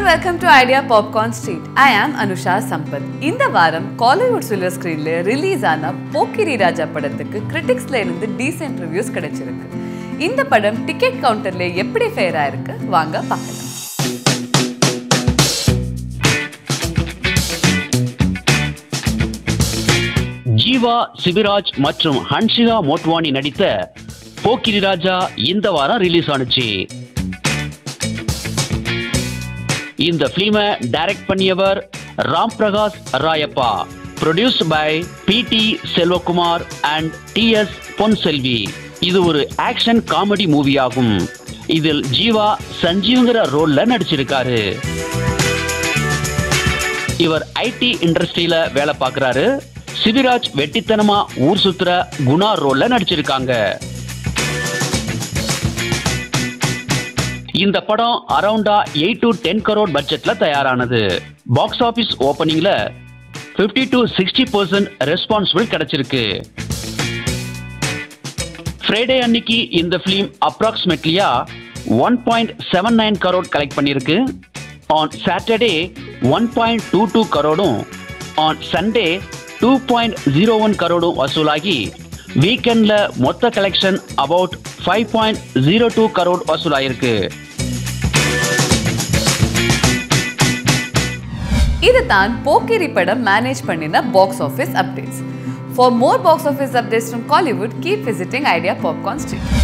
and welcome to Idea Popcorn Street. I am Anusha Sampath. இந்த வாரம் Kollywood silver ஸ்க்ரீன்ல release ஆன போக்கிரி ராஜா படத்துக்கு கிரிட்டிக்ஸ்ல இருந்து டீசென்ட் ரிவ்யூஸ் கிடைச்சிருக்கு இந்த படம் டிக்கெட் கவுண்டர்ல எப்படி ஃபேர் ஆயிருக்கு வாங்க பார்க்கலாம் ஜீவா சிபிராஜ் மற்றும் ஹன்ஷிகா மோட்வானி நடித்த போக்கிரி ராஜா இந்த வாரம் ரிலீஸ் ஆனுச்சு இந்த பிலிமை டைரக்ட் பண்ணியவர் Ram Prakash Rayappa produce by P T Selvakumar and T S Ponselvi இது ஒரு ஆக்ஷன் காமெடி மூவி ஆகும் இதில் ஜீவா சஞ்சீவ்ங்கிற ரோல்ல நடிச்சிருக்காரு இவர் ஐடி இண்டஸ்ட்ரியில வேலை பார்க்கறாரு சிவிராஜ் வெட்டித்தனமா ஊர் சுத்துற குணா ரோல்ல நடிச்சிருக்காங்க இந்த படம் அரௌண்டா எயிட் டு டென் கரோட் பட்ஜெட்ல தயாரானது பாக்ஸ் ஆபீஸ் ஓபனிங்ல 50 டு சிக்ஸ்டி பர்சன்ட் ரெஸ்பான்சிபிள் கிடைச்சிருக்கு ஃப்ரைடே அன்னைக்கு இந்த ஃபிலிம் அப்ராக்சிமேட்லியா one point seven nine crore collect பண்ணியிருக்கு on Saturday one point two two கரோடும் on Sunday two point zero one கரோடும் வசூலாகி வீக்கெண்ட்ல மொத்த collection about five point zero two crore வசூலாயிருக்கு இதுதான் போக்கிரி படம் மேனேஜ் பண்ணின box office updates for more box office updates from Kollywood keep visiting idea popcorn street